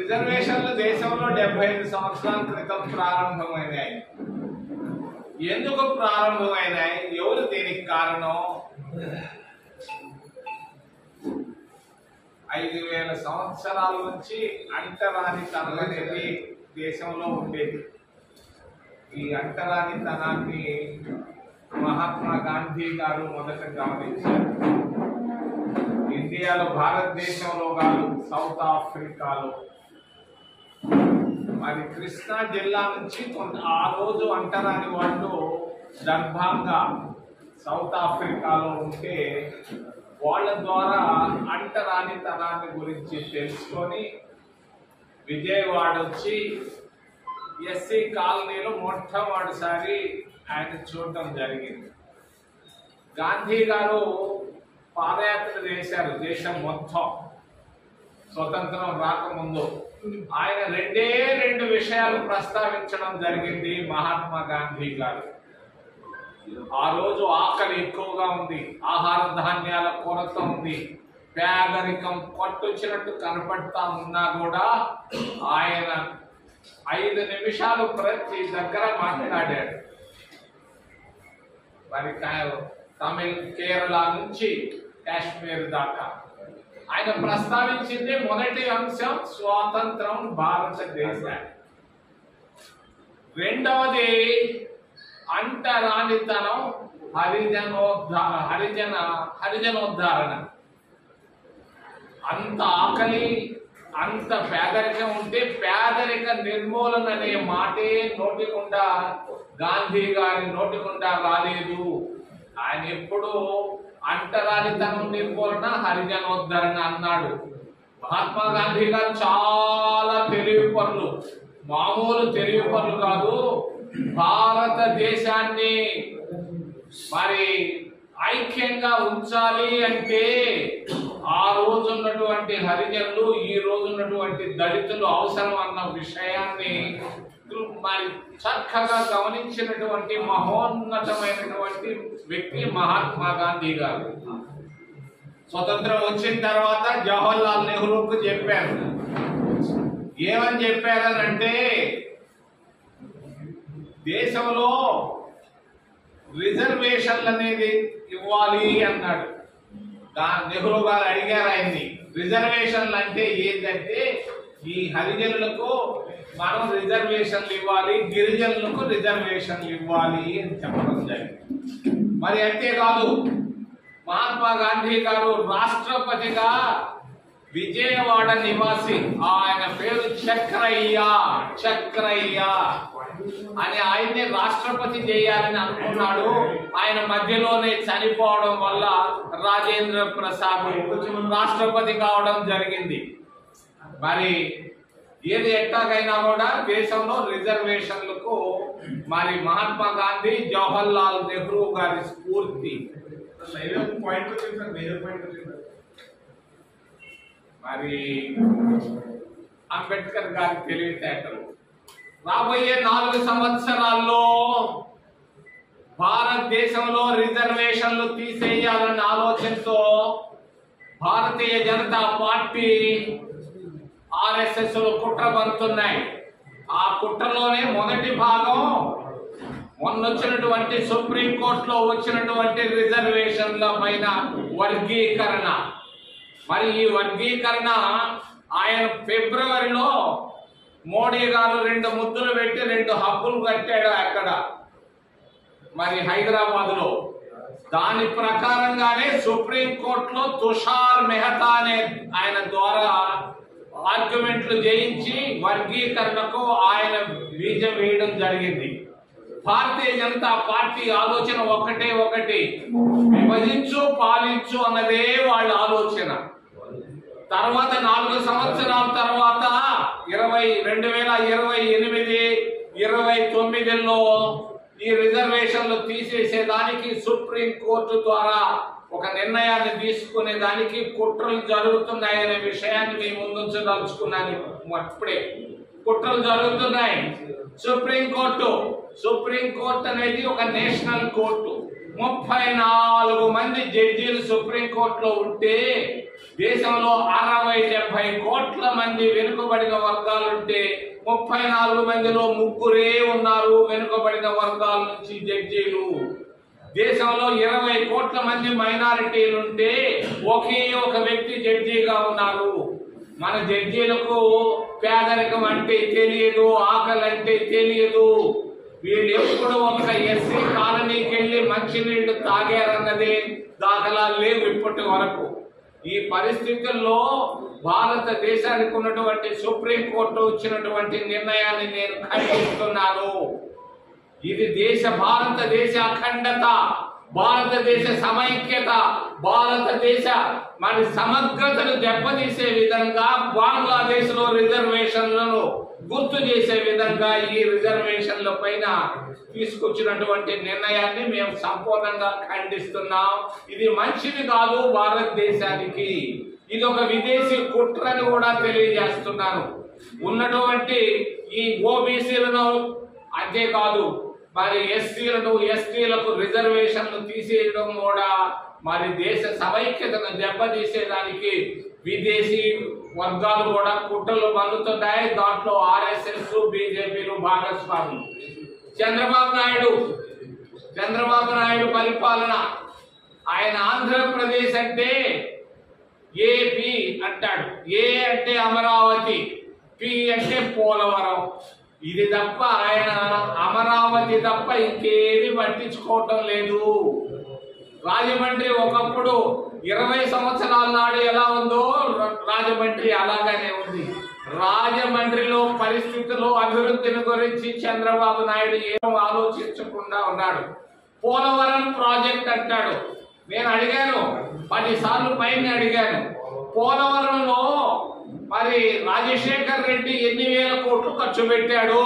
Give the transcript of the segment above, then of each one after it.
రిజర్వేషన్లు దేశంలో డెబ్బై ఐదు సంవత్సరాల క్రితం ప్రారంభమైనాయి ఎందుకు ప్రారంభమైనాయి ఎవరు దీనికి కారణం ఐదు వేల సంవత్సరాల నుంచి అంటరానితనం అనేది దేశంలో ఉండేది ఈ అంటరానితనాన్ని మహాత్మా గాంధీ గారు మొదట గమనించారు ఇండియాలో భారతదేశంలో కాదు సౌత్ ఆఫ్రికాలో మరి కృష్ణా జిల్లా నుంచి కొంత ఆ రోజు అంటరాని వాళ్ళు దర్భాంగా సౌత్ ఆఫ్రికాలో ఉంటే వాళ్ళ ద్వారా అంటరానితనాన్ని గురించి తెలుసుకొని విజయవాడ వచ్చి ఎస్సీ కాలనీలో మొట్టమొదటిసారి ఆయన చూడటం జరిగింది గాంధీ గారు పాదయాత్ర చేశారు దేశం మొత్తం స్వతంత్రం రాకముందు ఆయన రెండే రెండు విషయాలు ప్రస్తావించడం జరిగింది మహాత్మా గాంధీ గారు ఆ రోజు ఆకలి ఎక్కువగా ఉంది ఆహార ధాన్యాల కొరత ఉంది పేదరికం కొట్టొచ్చినట్టు కనపడతా ఉన్నా కూడా ఆయన ఐదు నిమిషాలు ప్రతి దగ్గర మాట్లాడాడు మరి కా- తమిళ కేరళ నుంచి కాశ్మీర్ దాకా ఆయన ప్రస్తావించింది మొదటి అంశం స్వాతంత్రం భారతదేశానికి రెండవది అంటరానితనం హరిజనోద్ధ హరిజన హరిజనోద్ధారణ అంత ఆకలి అంత పేదరికం ఉంటే పేదరిక నిర్మూలన అనే మాటే నోటికుండా గాంధీ గారి నోటికుండా రాలేదు ఆయన ఎప్పుడు అంటరానితనం నిర్మూలన హరిజనోద్ధరణ అన్నాడు మహాత్మా గాంధీ గారు చాలా తెలివి పనులు మామూలు తెలివి పనులు కాదు భారతదేశాన్ని మరి ఐక్యంగా ఉంచాలి అంటే ఆ రోజు ఉన్నటువంటి హరిజనులు ఈ రోజు ఉన్నటువంటి దళితులు అవసరం అన్న విషయాన్ని మరి చక్కగా గమనించినటువంటి మహోన్నతమైనటువంటి వ్యక్తి మహాత్మా గాంధీ గారు స్వతంత్రం వచ్చిన తర్వాత జవహర్లాల్ నెహ్రూకు చెప్పారు ఏమని చెప్పారనంటే దేశంలో రిజర్వేషన్లు అనేది ఇవ్వాలి అన్నాడు దా- నెహ్రూ గారు అడిగారు ఆయన్ని రిజర్వేషన్లు అంటే ఏంటంటే ఈ హరిజనులకు మనం రిజర్వేషన్లు ఇవ్వాలి గిరిజనులకు రిజర్వేషన్లు ఇవ్వాలి అని చెప్పడం జరిగింది మరి అంతేకాదు మహాత్మా గాంధీ గారు రాష్ట్రపతిగా విజయవాడ నివాసి ఆయన పేరు చక్రయ్య చక్రయ్య అని ఆయన్ని రాష్ట్రపతి చేయాలని అనుకున్నాడు ఆయన మధ్యలోనే చనిపోవడం వల్ల రాజేంద్ర ప్రసాద్ రాష్ట్రపతి కావడం జరిగింది మరి ఏది ఎట్టాగైనా కూడా దేశంలో రిజర్వేషన్లకు మరి మహాత్మా గాంధీ జవహర్ లాల్ నెహ్రూ గారి స్ఫూర్తి మేజర్ పాయింట్ వచ్చింది సార్ మేజర్ పాయింట్ వచ్చింది మరి అంబేద్కర్ గారి తెలివితేటలు రాబోయే నాలుగు సంవత్సరాల్లో భారతదేశంలో రిజర్వేషన్లు తీసేయాలన్న ఆలోచనతో భారతీయ జనతా పార్టీ ఆర్ఎస్ఎస్ కుట్ర పడుతున్నాయి ఆ కుట్రలోనే మొదటి భాగం మొన్న వచ్చినటువంటి సుప్రీం కోర్టులో వచ్చినటువంటి రిజర్వేషన్ల పైన వర్గీకరణ మరి ఈ వర్గీకరణ ఆయన ఫిబ్రవరిలో మోడీ గారు రెండు ముద్దులు పెట్టి రెండు హబ్బులు కట్టాడు అక్కడ మరి హైదరాబాద్ లో దాని ప్రకారంగానే సుప్రీం కోర్టులో తుషార్ మెహతా అనే ఆయన ద్వారా ఆర్గ్యుమెంట్లు చేయించి వర్గీకరణకు ఆయన బీజం వేయడం జరిగింది భారతీయ జనతా పార్టీ ఆలోచన ఒక్కటే ఒకటి విభజించు పాలించు అన్నదే వాళ్ళ ఆలోచన తర్వాత నాలుగు సంవత్సరాల తర్వాత ఇరవై రెండు వేల ఇరవై ఎనిమిది ఇరవై తొమ్మిదిలో ఈ రిజర్వేషన్లు తీసేసేదానికి సుప్రీం కోర్టు ద్వారా ఒక నిర్ణయాన్ని తీసుకునే దానికి కుట్రలు జరుగుతున్నాయనే విషయాన్ని మీ ముందుంచదలుచుకున్నాను అప్పుడే కుట్రలు జరుగుతున్నాయి సుప్రీం కోర్టు సుప్రీం కోర్టు అనేది ఒక నేషనల్ కోర్టు ముప్పై నాలుగు మంది జడ్జీలు సుప్రీంకోర్టులో ఉంటే దేశంలో అరవై డెబ్బై కోట్ల మంది వెనుకబడిన వర్గాలుంటే ముప్పై నాలుగు మందిలో ముగ్గురే ఉన్నారు వెనుకబడిన వర్గాల నుంచి జడ్జీలు దేశంలో ఇరవై కోట్ల మంది మైనారిటీలుంటే ఒకే ఒక వ్యక్తి జడ్జిగా ఉన్నారు మన జడ్జీలకు పేదరికం అంటే తెలియదు ఆకలి అంటే తెలియదు వీళ్ళు ఎప్పుడు ఒక ఎస్సీ కాలనీకి వెళ్ళి మంచినీళ్లు తాగారన్నది దాఖలాలు లేవు ఇప్పటి వరకు ఈ పరిస్థితుల్లో భారతదేశానికి ఉన్నటువంటి సుప్రీంకోర్టు వచ్చినటువంటి నిర్ణయాన్ని నేను ఖండిస్తున్నాను ఇది దేశ భారతదేశ అఖండత భారతదేశ సమైక్యత భారతదేశ మరి సమగ్రతను దెబ్బతీసే విధంగా బంగ్లాదేశ్ లో రిజర్వేషన్లను గుర్తు చేసే విధంగా ఈ రిజర్వేషన్ల పైన తీసుకొచ్చినటువంటి నిర్ణయాన్ని మేము సంపూర్ణంగా ఖండిస్తున్నాం ఇది మంచిది కాదు భారతదేశానికి ఇది ఒక విదేశీ కుట్రని కూడా తెలియజేస్తున్నాను ఉన్నటువంటి ఈ ఓబీసీలను అంతేకాదు మరి ఎస్సీలను ఎస్టీలకు రిజర్వేషన్లు తీసేయడం కూడా మరి దేశ సమైక్యతను దెబ్బతీసేదానికి విదేశీ వర్గాలు కూడా కుట్రలు మన్నుతున్నాయి దాంట్లో ఆర్ఎస్ఎస్ బీజేపీలు భాగస్వాములు చంద్రబాబు నాయుడు చంద్రబాబు నాయుడు పరిపాలన ఆయన ఆంధ్రప్రదేశ్ అంటే ఏపీ అంటాడు ఏ అంటే అమరావతి పి అంటే పోలవరం ఇది తప్ప ఆయన అమరావతి తప్ప ఇంకేది పట్టించుకోవటం లేదు రాజమండ్రి ఒకప్పుడు ఇరవై సంవత్సరాల నాడు ఎలా ఉందో ర- రాజమండ్రి అలాగనే ఉంది రాజమండ్రిలో పరిస్థితులు అభివృద్ధిని గురించి చంద్రబాబు నాయుడు ఏం ఆలోచించకుండా ఉన్నాడు పోలవరం ప్రాజెక్ట్ అంటాడు నేను అడిగాను పది సార్లు పైన అడిగాను పోలవరంలో మరి రాజశేఖర్ రెడ్డి ఎన్ని వేల కోట్లు ఖర్చు పెట్టాడు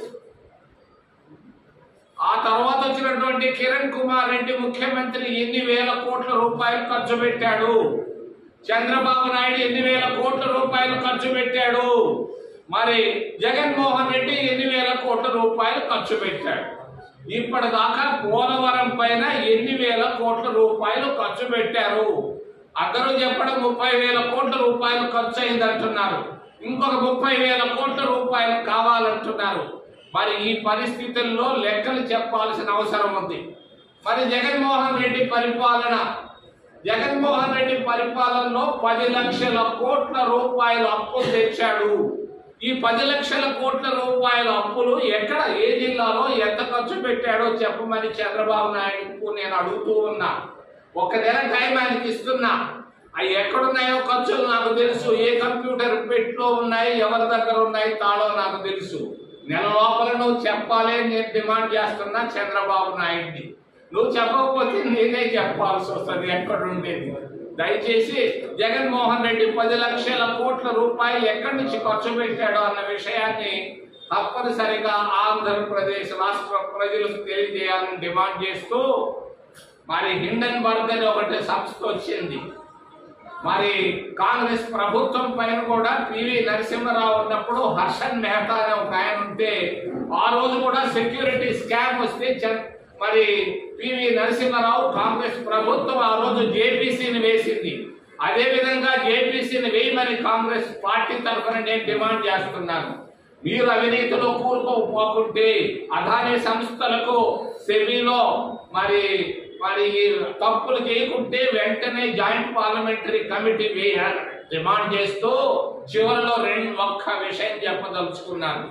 ఆ తర్వాత వచ్చినటువంటి కిరణ్ కుమార్ రెడ్డి ముఖ్యమంత్రి ఎన్ని వేల కోట్ల రూపాయలు ఖర్చు పెట్టాడు చంద్రబాబు నాయుడు ఎన్ని వేల కోట్ల రూపాయలు ఖర్చు పెట్టాడు మరి జగన్మోహన్ రెడ్డి ఎన్ని వేల కోట్ల రూపాయలు ఖర్చు పెట్టాడు ఇప్పటిదాకా పోలవరం పైన ఎన్ని వేల కోట్ల రూపాయలు ఖర్చు పెట్టారు అందరూ చెప్పడం ముప్పై వేల కోట్ల రూపాయలు ఖర్చు అయింది అంటున్నారు ఇంకొక ముప్పై వేల కోట్ల రూపాయలు కావాలంటున్నారు మరి ఈ పరిస్థితుల్లో లెక్కలు చెప్పాల్సిన అవసరం ఉంది మరి జగన్మోహన్ రెడ్డి పరిపాలన జగన్మోహన్ రెడ్డి పరిపాలనలో పది లక్షల కోట్ల రూపాయలు అప్పులు తెచ్చాడు ఈ పది లక్షల కోట్ల రూపాయల అప్పులు ఎక్కడ ఏ జిల్లాలో ఎంత ఖర్చు పెట్టాడో చెప్పమని చంద్రబాబు నాయుడుకు నేను అడుగుతూ ఉన్నా ఒక నెల టైం ఆయనకి ఇస్తున్నా అవి ఎక్కడున్నాయో ఖర్చులు నాకు తెలుసు ఏ కంప్యూటర్ పెట్లో ఉన్నాయి ఎవరి దగ్గర ఉన్నాయి తాళో నాకు తెలుసు నెల లోపల నువ్వు చెప్పాలి అని నేను డిమాండ్ చేస్తున్నా చంద్రబాబు నాయుడిని నువ్వు చెప్పకపోతే నేనే చెప్పాల్సి వస్తుంది ఎక్కడ ఉండేది దయచేసి జగన్మోహన్ రెడ్డి పది లక్షల కోట్ల రూపాయలు ఎక్కడి నుంచి ఖర్చు పెట్టాడో అన్న విషయాన్ని తప్పనిసరిగా ఆంధ్రప్రదేశ్ రాష్ట్ర ప్రజలకు తెలియజేయాలని డిమాండ్ చేస్తూ మరి హిండన్బర్గ్ అని ఒకటి సంస్థ వచ్చింది మరి కాంగ్రెస్ ప్రభుత్వం పైన కూడా పివి నరసింహరావు ఉన్నప్పుడు హర్షన్ మెహతా అనే ఒక ఆయన ఉంటే ఆ రోజు కూడా సెక్యూరిటీ స్కామ్ వస్తే చ- మరి పివి నరసింహరావు కాంగ్రెస్ ప్రభుత్వం ఆ రోజు జేపీసీని వేసింది అదే విధంగా జేపీసీని వేయమని కాంగ్రెస్ పార్టీ తరఫున నేను డిమాండ్ చేస్తున్నాను మీరు అవినీతిలో కూరుకోపోకుంటే అదానీ సంస్థలకు సెబీలో మరి మరి ఈ తప్పులు చేయకుంటే వెంటనే జాయింట్ పార్లమెంటరీ కమిటీ వేయాలి డిమాండ్ చేస్తూ చివరిలో రెండు ఒక్క విషయం చెప్పదలుచుకున్నాను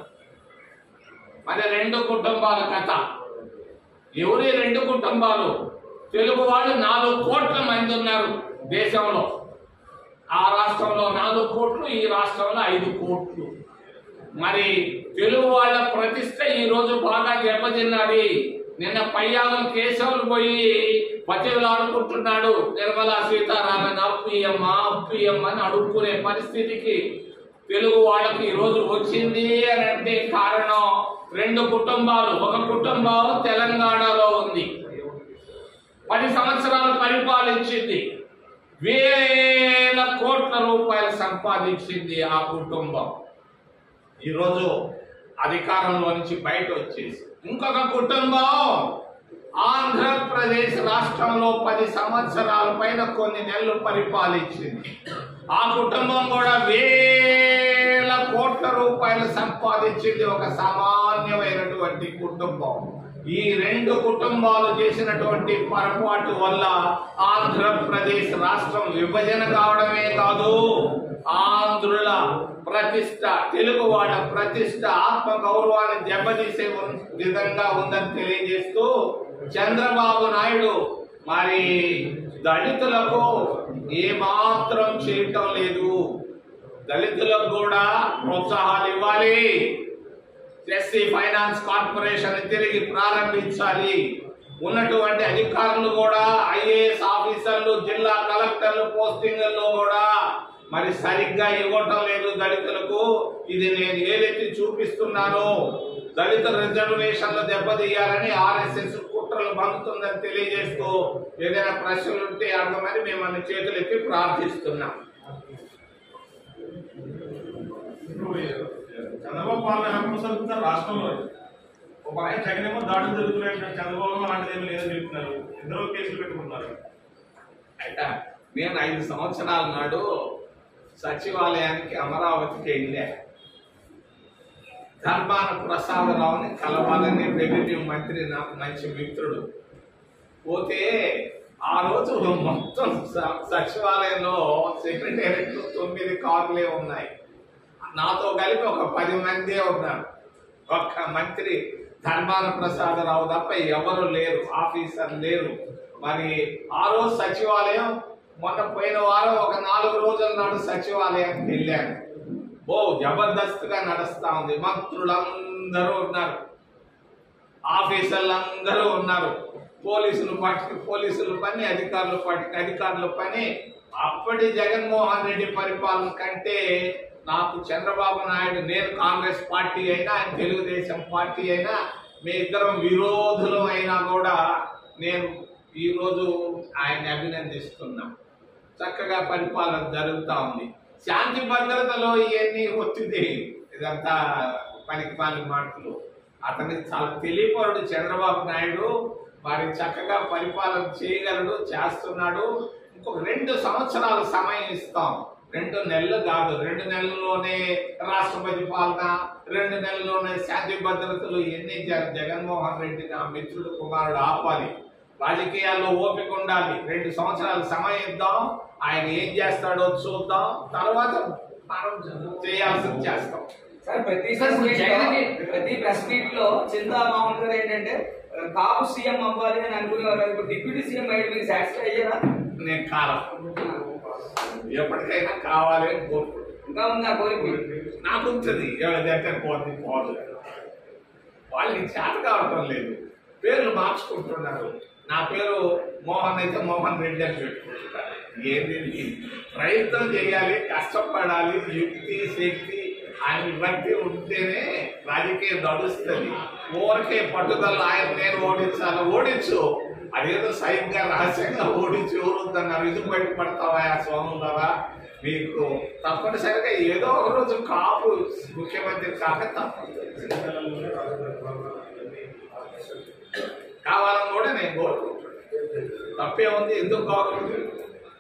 మరి రెండు కుటుంబాల కథ ఎవరి రెండు కుటుంబాలు తెలుగు వాళ్ళు నాలుగు కోట్ల మంది ఉన్నారు దేశంలో ఆ రాష్ట్రంలో నాలుగు కోట్లు ఈ రాష్ట్రంలో ఐదు కోట్లు మరి తెలుగు వాళ్ళ ప్రతిష్ట ఈ రోజు బాగా దెబ్బతిన్నది నిన్న పయ్యాలం కేశవులు పోయి బతిలాడుకుంటున్నాడు నిర్మలా సీతారామన్ అప్పియమ్మ అప్పియమ్మ అని అడుక్కునే పరిస్థితికి తెలుగు వాళ్ళకి ఈ రోజు వచ్చింది అని అంటే కారణం రెండు కుటుంబాలు ఒక కుటుంబం తెలంగాణలో ఉంది పది సంవత్సరాలు పరిపాలించింది వేల కోట్ల రూపాయలు సంపాదించింది ఆ కుటుంబం ఈరోజు అధికారంలో నుంచి బయట వచ్చేసి ఇంకొక కుటుంబం ఆంధ్రప్రదేశ్ రాష్ట్రంలో పది సంవత్సరాల పైన కొన్ని నెలలు పరిపాలించింది ఆ కుటుంబం కూడా వేల కోట్ల రూపాయలు సంపాదించింది ఒక సామాన్యమైనటువంటి కుటుంబం ఈ రెండు కుటుంబాలు చేసినటువంటి పొరపాటు వల్ల ఆంధ్రప్రదేశ్ రాష్ట్రం విభజన కావడమే కాదు ఆంధ్రుల ప్రతిష్ట తెలుగు వాళ్ళ ప్రతిష్ట ఆత్మ గౌరవాన్ని దెబ్బతీసే ఉన్- విధంగా ఉందని తెలియజేస్తూ చంద్రబాబు నాయుడు మరి దళితులకు ఏమాత్రం చేయటం లేదు దళితులకు కూడా ప్రోత్సాహాలు ఇవ్వాలి ఎస్సీ ఫైనాన్స్ కార్పొరేషన్ తిరిగి ప్రారంభించాలి ఉన్నటువంటి అధికారులు కూడా ఐఏఎస్ ఆఫీసర్లు జిల్లా కలెక్టర్లు పోస్టింగ్లలో కూడా మరి సరిగ్గా ఇవ్వటం లేదు దళితులకు ఇది నేను ఏదైతే చూపిస్తున్నానో దళిత రిజర్వేషన్లు దెబ్బతీయాలని ఆర్ఎస్ఎస్ కుట్రలు పంపుతుందని తెలియజేస్తూ ఏదైనా ప్రశ్నలు ఉంటే అడగమని మిమ్మల్ని చేతులెత్తి ప్రార్థిస్తున్నాం ఇప్పుడు చంద్రబాబు పాలన ఎలా కొనసాగుతున్నారు రాష్ట్రంలో ఒక ఆయన జగన్ ఏమో దాడులు జరుగుతున్నాయి చంద్రబాబు అలాంటిది ఏమీ లేదని చెప్తున్నారు ఇద్దరు కేసులు పెట్టుకుంటున్నారు అయితే నేను ఐదు సంవత్సరాల నాడు సచివాలయానికి అమరావతికి వెళ్ళా ధర్మాన ప్రసాదరావుని కలవాలని రెవెన్యూ మంత్రి నాకు మంచి మిత్రుడు పోతే ఆ రోజు మొత్తం స- సచివాలయంలో సెక్రటేరియట్ తొమ్మిది కార్లే ఉన్నాయి నాతో కలిపి ఒక పది మందే ఉన్నారు ఒక్క మంత్రి ధర్మాన ప్రసాదరావు తప్ప ఎవరు లేరు ఆఫీసర్ లేరు మరి ఆ రోజు సచివాలయం మొన్న పోయిన వారం ఒక నాలుగు రోజుల నాడు సచివాలయానికి వెళ్ళాను ఓ జబర్దస్త్గా నడుస్తా ఉంది మంత్రులందరూ ఉన్నారు ఆఫీసర్లు అందరూ ఉన్నారు పోలీసులు పాటికి పోలీసుల పని అధికారుల పాటికి అధికారుల పని అప్పటి జగన్మోహన్ రెడ్డి పరిపాలన కంటే నాకు చంద్రబాబు నాయుడు నేను కాంగ్రెస్ పార్టీ అయినా ఆయన తెలుగుదేశం పార్టీ అయినా మీ ఇద్దరం విరోధులు అయినా కూడా నేను ఈరోజు ఆయన్ని అభినందిస్తున్నా చక్కగా పరిపాలన జరుగుతా ఉంది శాంతి భద్రతలో ఇవన్నీ ఒత్తిడి ఇదంతా పనికి పాలి మాటలు అతనికి చాలా తెలియపరుడు చంద్రబాబు నాయుడు మరి చక్కగా పరిపాలన చేయగలడు చేస్తున్నాడు ఇంకొక రెండు సంవత్సరాల సమయం ఇస్తాం రెండు నెలలు కాదు రెండు నెలల్లోనే రాష్ట్రపతి పాలన రెండు నెలల్లోనే శాంతి భద్రతలు ఎన్ని జ- జగన్మోహన్ రెడ్డి నా మిత్రుడు కుమారుడు ఆపాలి రాజకీయాల్లో ఓపిక ఉండాలి రెండు సంవత్సరాల సమయం ఇద్దాం ఆయన ఏం చేస్తాడో చూద్దాం తర్వాత మనం చేయాల్సింది చేస్తాం సార్ ప్రతి సార్, ప్రెస్ మీట్ జగన్ లో- ని- ప్రతి ప్రెస్ మీట్ లో చింతా మామూలు గారు ఏంటంటే కాపు సీఎం అవ్వాలి అని అనుకునేవారు ఇప్పుడు డిప్యూటీ సీఎం అయ్యి మీరు సాటిస్ఫై అయ్యారా నేను కాలం ఎప్పటికైనా కావాలి అని కోరుకుంటున్నాను ఇంకా ఉంది ఆ కోరిక నాకు ఉంటుంది ఎవరిదైతే పోతుంది పోదు వాళ్ళకి చేత కావటం లేదు పేర్లు మార్చుకుంటున్నారు నా పేరు మోహన్ అయితే మోహన్ రెడ్డి అని పెట్టుకుంటున్నారు ఏంటి ఇది? ప్రయత్నం చేయాలి కష్టపడాలి యుక్తి శక్తి అని బట్టి ఉంటేనే రాజకీయం నడుస్తుంది ఊరికే పట్టుదల ఆయన నేను ఓడించాలి ఓడించు అదేదో సైన్గా రహస్యంగా ఓడించి ఎవరుద్దన్నారు ఇది బయటపడతావా ఆ సోమవారా మీకు తప్పనిసరిగా ఏదో ఒక రోజు కాపు ముఖ్యమంత్రి కాక తప్పదు కావాలని కూడా నేను కోరుకుంటున్నాను తప్పే ఉంది ఎందుకు కావాలి